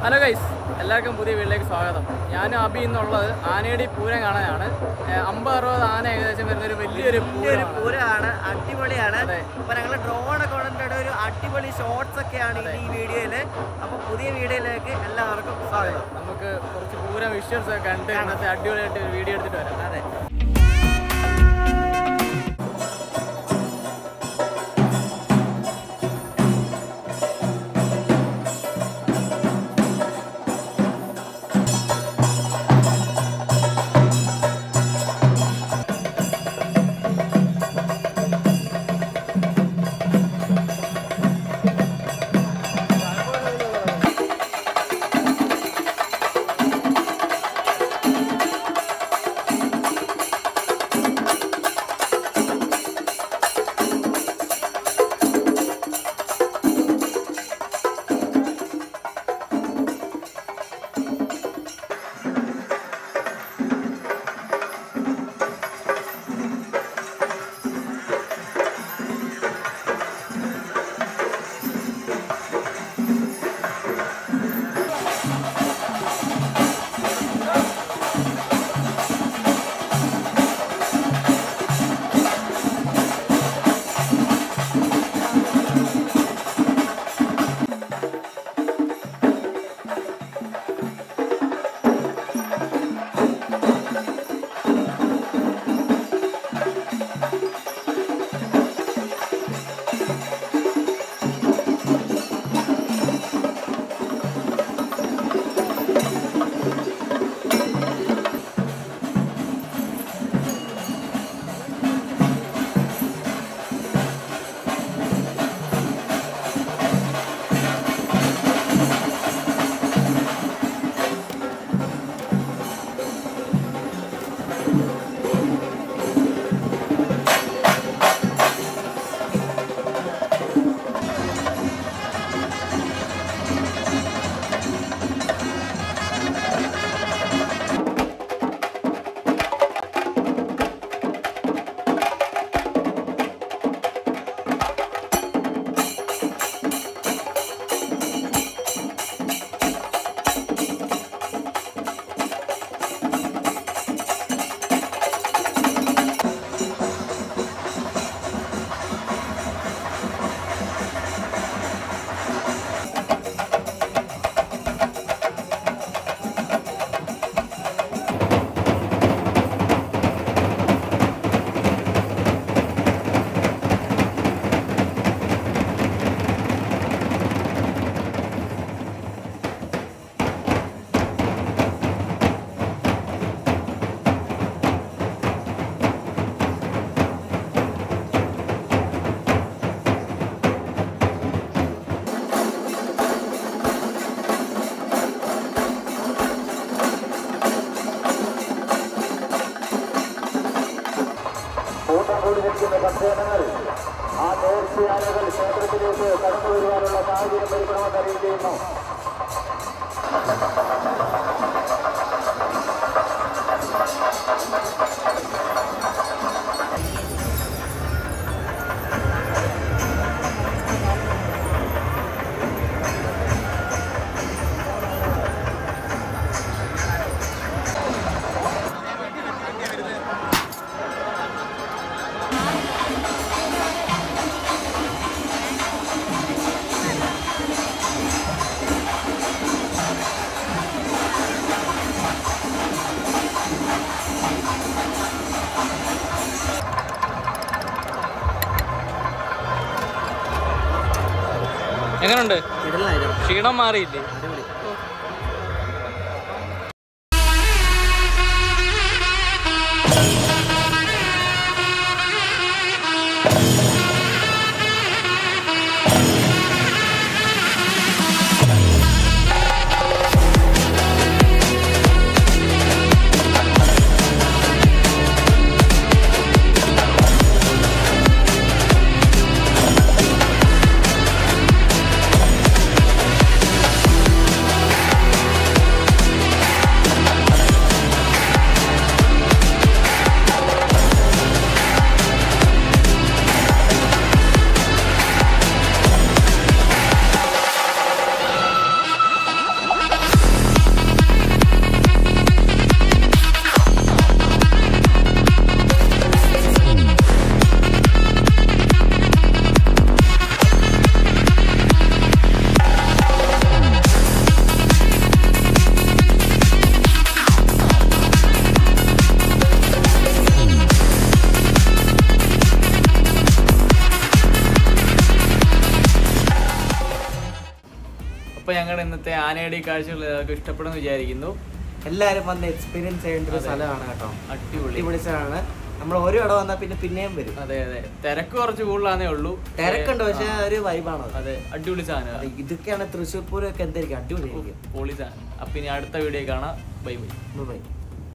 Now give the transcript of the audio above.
Hello guys എല്ലാവർക്കും പുതിയ വീട്ടിലേക്ക് സ്വാഗതം ഞാൻ അബി എന്നുള്ളത് ആനയുടെ പൂരം കാണാനാണ് ഏഹ് അമ്പത് അറുപത് ആന ഏകദേശം വരുന്ന ഒരു വലിയൊരു വലിയൊരു പൂരമാണ് പൂരമാണ് അടിപൊളിയാണ് അതെ. അപ്പൊ ഞങ്ങള് ഡ്രോൺ ഒക്കെ കൊണ്ടിട്ട് ഒരു അടിപൊളി ഷോർട്സ് ഒക്കെയാണ് അതെ. ഈ വീഡിയോയില് അപ്പൊ പുതിയ വീഡിയോയിലേക്ക് എല്ലാവർക്കും സ്വാഗതം നമുക്ക് കുറച്ച് പൂരം വിഷ്വൽസ് ഒക്കെ കണ്ട് ഇന്നത്തെ അടിപൊളിയായിട്ട് ഒരു വീഡിയോ എടുത്തിട്ട് വരാം അതെ കൂട്ടം കൂടി നിൽക്കുന്ന ഭക്തജനങ്ങൾ ആ നേർച്ചയാളുകൾ ക്ഷേത്രത്തിലേക്ക് കടന്നു വരുവാനുള്ള സാഹചര്യം ഒരുക്കണമെന്ന് അറിയിക്കുന്നു എങ്ങനെയുണ്ട് കിടലായിരുന്നു ക്ഷീണം മാറിയില്ലേ അടിപൊളി ും അപ്പോൾ ഞങ്ങളുടെ ഇന്നത്തെ ആനയുടെ ഈ കാഴ്ചകൾ എല്ലാവർക്കും ഇഷ്ടപ്പെടുമെന്ന് വിചാരിക്കുന്നു എല്ലാവരും വന്ന് എക്സ്പീരിയൻസ് ചെയ്യേണ്ട ഒരു അതെ. സ്ഥലമാണ് കേട്ടോ അടിപൊളി അടിപൊളി സ്ഥലമാണ് നമ്മൾ ഒരു ഇടം വന്നാൽ പിന്നെ പിന്നെയും വരും അതെ അതെ തിരക്ക് കുറച്ച് കൂടുതലാന്നേ ഉള്ളൂ തിരക്കുണ്ട് പക്ഷെ ഒരു വൈബാണ് അതെ അടിപൊളി സാധനം ഇതൊക്കെയാണ് തൃശ്ശൂർ പൂരമൊക്കെ എന്തായിരിക്കും അടിപൊളിയായിരിക്കും പൊളി സാധനം അപ്പം ഇനി അടുത്ത വീഡിയോ കാണാം ബൈ ബൈ ബൈ